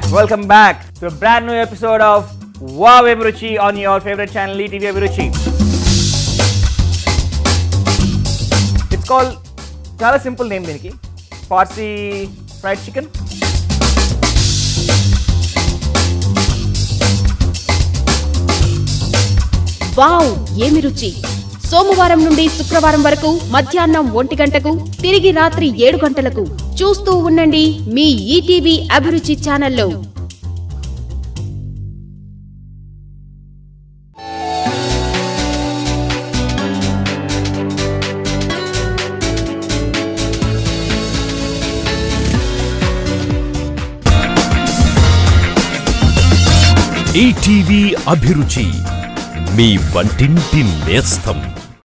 Welcome back to a brand new episode of Wow Abhiruchi on your favorite channel, ETV Abhiruchi. It's called చాలా simple name దీనికి Parsi fried chicken wow ఏమి రుచి సోమవారం నుండి శుక్రవారం వరకు మధ్యాహ్నం ఒంటి గంటకు తిరిగి రాత్రి ఏడు గంటలకు చూస్తూ ఉండండి మీ ఈటీవీ అభిరుచి ఛానల్లో ఈటీవీ అభిరుచి మీ వంటింటి నేస్తం